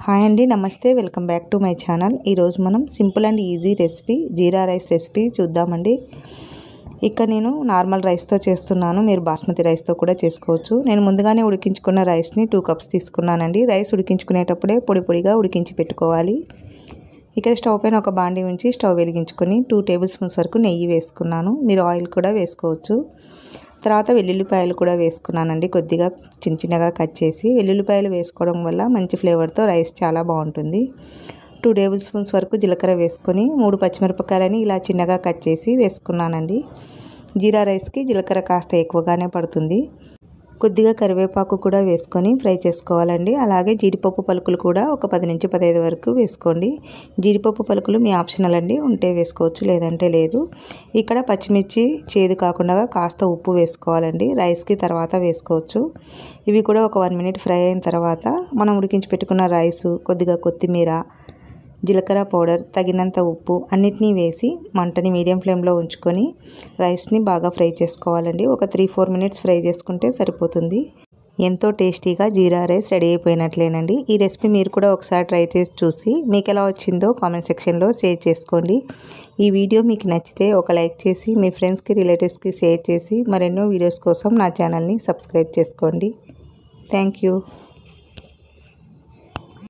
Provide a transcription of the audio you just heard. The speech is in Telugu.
హాయ్ అండి నమస్తే welcome back to my channel ఈరోజు మనం simple and easy recipe jeera rice recipe చూద్దామండి ఇక్కడ నేను నార్మల్ రైస్తో చేస్తున్నాను మీరు బాస్మతి రైస్తో కూడా చేసుకోవచ్చు నేను ముందుగానే ఉడికించుకున్న రైస్ని టూ కప్స్ తీసుకున్నానండి రైస్ ఉడికించుకునేటప్పుడే పొడి పొడిగా ఉడికించి పెట్టుకోవాలి ఇక్కడ స్టవ్ పైన ఒక బాండి ఉంచి స్టవ్ వెలిగించుకొని టూ టేబుల్ స్పూన్స్ వరకు నెయ్యి వేసుకున్నాను మీరు ఆయిల్ కూడా వేసుకోవచ్చు తర్వాత వెల్లుల్లిపాయలు కూడా వేసుకున్నానండి కొద్దిగా చిన్న చిన్నగా కట్ చేసి వెల్లుల్లిపాయలు వేసుకోవడం వల్ల మంచి ఫ్లేవర్తో రైస్ చాలా బాగుంటుంది టూ టేబుల్ స్పూన్స్ వరకు జీలకర్ర వేసుకొని మూడు పచ్చిమిరపకాయలని ఇలా చిన్నగా కట్ చేసి వేసుకున్నానండి జీరా రైస్కి జీలకర్ర కాస్త ఎక్కువగానే పడుతుంది కొద్దిగా కరివేపాకు కూడా వేసుకొని ఫ్రై చేసుకోవాలండి అలాగే జీడిపప్పు పలుకులు కూడా ఒక పది నుంచి పదహైదు వరకు వేసుకోండి జీడిపప్పు పలుకులు మీ ఆప్షనల్ అండి ఉంటే వేసుకోవచ్చు లేదంటే లేదు ఇక్కడ పచ్చిమిర్చి చేదు కాకుండా కాస్త ఉప్పు వేసుకోవాలండి రైస్కి తర్వాత వేసుకోవచ్చు ఇవి కూడా ఒక వన్ మినిట్ ఫ్రై అయిన తర్వాత మనం ఉడికించి పెట్టుకున్న రైస్ కొద్దిగా కొత్తిమీర జీలకర్ర పౌడర్ తగినంత ఉప్పు అన్నిటినీ వేసి మంటని మీడియం ఫ్లేమ్లో ఉంచుకొని రైస్ని బాగా ఫ్రై చేసుకోవాలండి ఒక త్రీ ఫోర్ మినిట్స్ ఫ్రై చేసుకుంటే సరిపోతుంది ఎంతో టేస్టీగా జీరా రైస్ రెడీ అయిపోయినట్లేనండి ఈ రెసిపీ మీరు కూడా ఒకసారి ట్రై చేసి చూసి మీకు ఎలా వచ్చిందో కామెంట్ సెక్షన్లో షేర్ చేసుకోండి ఈ వీడియో మీకు నచ్చితే ఒక లైక్ చేసి మీ ఫ్రెండ్స్కి రిలేటివ్స్కి షేర్ చేసి మరెన్నో వీడియోస్ కోసం నా ఛానల్ని సబ్స్క్రైబ్ చేసుకోండి థ్యాంక్ యూ